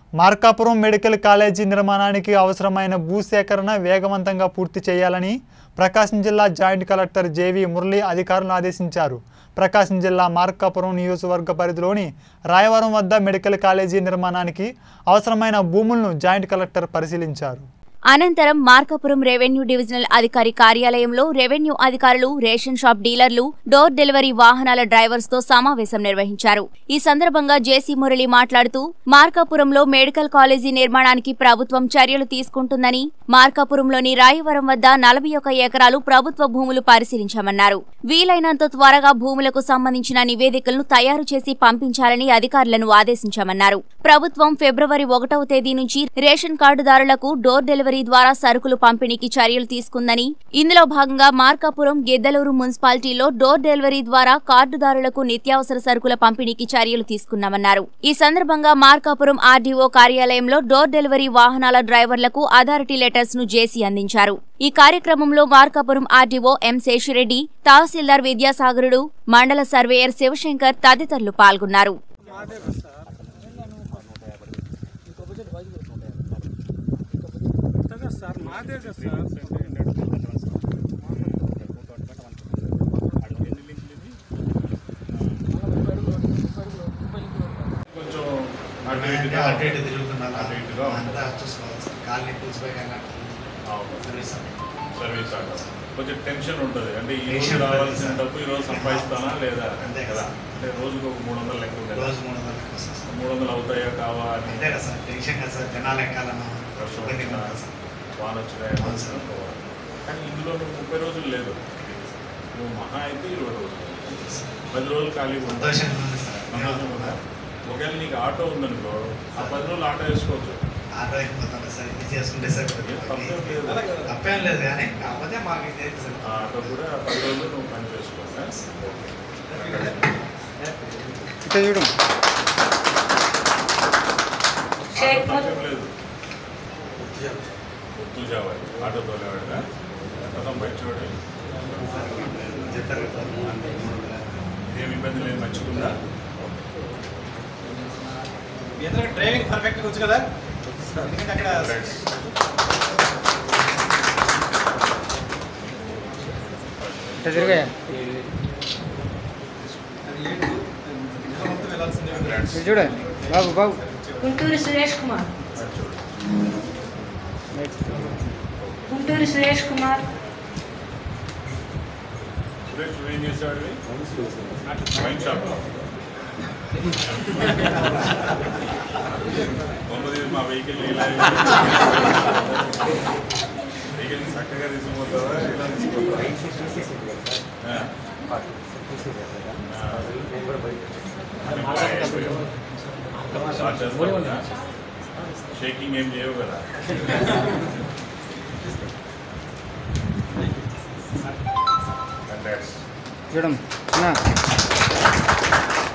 Markapuram medical college నిర్మాణానికి అవసరమైన భూసేకరణ వేగవంతంగా పూర్తి చేయాలని ప్రకాశం జిల్లా జాయింట్ కలెక్టర్ జేవి మురళి అధికారులను ఆదేశించారు ప్రకాశం జిల్లా మార్కాపురం నియోజకవర్గ పరిధిలోని రాయవరం వద్ద మెడికల్ కాలేజీ నిర్మాణానికి అవసరమైన భూములను జాయింట్ కలెక్టర్ పరిశీలించారు అనంతరం మార్కాపురం రెవెన్యూ డివిజనల్ అధికారి కార్యాలయంలో రెవెన్యూ అధికారులు రేషన్ షాప్ డీలర్లు డోర్ డెలివరీ వాహనాల డ్రైవర్స్ తో సమావేశం నిర్వహించారు ఈ సందర్భంగా జేసీ మురళి మాట్లాడుతూ మార్కాపురంలో మెడికల్ కాలేజీ నిర్మాణానికి ప్రభుత్వం చర్యలు తీసుకుంటుందని మార్కాపురంలోని రాయవరం వద్ద నలభై ఒక్క ఎకరాలు ప్రభుత్వ భూములు పరిశీలించామన్నారు వీలైనంత త్వరగా భూములకు సంబంధించిన నివేదికలను తయారు చేసి పంపించాలని అధికారులను ఆదేశించామన్నారు ప్రభుత్వం ఫిబ్రవరి ఒకటవ తేదీ నుంచి రేషన్ కార్డుదారులకు డోర్ డెలివరీ ద్వారా సరుకులు పంపిణీకి చర్యలు తీసుకుందని ఇందులో భాగంగా మార్కాపురం గిద్దలూరు మున్సిపాలిటీలో డోర్ డెలివరీ ద్వారా కార్డుదారులకు నిత్యావసర సరుకుల పంపిణీకి చర్యలు తీసుకున్నామన్నారు ఈ సందర్భంగా మార్కాపురం ఆర్డీఓ కార్యాలయంలో డోర్ డెలివరీ వాహనాల డ్రైవర్లకు అథారిటీ లెటర్స్ ను జేసీ అందించారు ఈ కార్యక్రమంలో మార్కాపురం ఆర్డీఓ ఎం శేషిరెడ్డి తహసీల్దార్ విద్యాసాగరుడు మండల సర్వేయర్ శివశంకర్ తదితరులు పాల్గొన్నారు కొత్తగా సార్ మాదే కదా సార్ కొంచెం అటు అటు ఇటుగా అటు ఇటు తిరుగుతున్నారు అటు ఇటుగా అంతా చూసుకోవాలి సార్ కాళ్ళు పూసిపోయి అవును. సర్వీస్ సర్వీస్ ఆట కొంచెం టెన్షన్ ఉంటుంది అంటే ఈ రోజు టెన్షన్ రావాల్సిన ఉంటుంది. డబ్బు ఈ రోజు సంపాదిస్తానా లేదా అంతే కదా కదా. అంటే రోజుకు ఒక మూడు వందలు లెక్క ఉంటుంది రోజు మూడు వందలు వస్తుంది సార్ మూడు వందలు అవుతాయా కావా అని అంతే కదా సార్ టెన్షన్ కదా సార్ జనాలు ఎక్కాలన్నా వర్షం ఇబ్బంది వచ్చినా, ఉంటుంది సార్ వాన వచ్చినా అవును సార్. పోవాలి. కానీ ఇందులో నువ్వు ముప్పై రోజులు లేదు నువ్వు మహా అయితే ఇరవై రోజులు పది రోజులు ఖాళీగా ఉంటావు సంతోషంగా ఉంది సార్ సంతోషంగా ఉందా? ఒకవేళ నీకు ఆటో ఉందనుకో ఆ పది రోజులు ఆటో వేసుకోవచ్చు ఆటో అయిపోతాను సార్ ఇది చేసుకుంటే సార్ ఏం తప్పేం లేదు. తప్పేం లేదు కానీ కాకపోతే మాకు ఇది అయితే సార్ ఆ ఆటో కూడా పది రోజులు నువ్వు పని చేసుకోవాలి ఇక్కడ చూడు తప్పేం లేదు గుర్తు చావాలి ఆటో తోలేవాడుగా కథం మంచివాడు చెప్తారు కదా ఏమి ఇబ్బంది లేదు మంచిగుందా మీ అందరికి డ్రైవింగ్ పర్ఫెక్ట్గా వచ్చు కదా ఎందుకంటే అక్కడ రైట్. అది లేదు నెల మొత్తం వెళ్ళాల్సిందే రైట్. చూడు బాబు బాబు గుంటూరు సురేష్ కుమార్ రైట్ చూడు. గుంటూరు సురేష్ కుమార్ సురేష్ నువ్వు ఏం చేసేవాడివి వైన్ షాప్ మొన్నది మా వెహికల్ ఇలా వెహికల్ చక్కగా తీసుకుపోతావా ఇలా తీసుకుపోతావా షేకింగ్ ఏం చేయవు కదా కంగ్రాట్స్ చూడమ్మా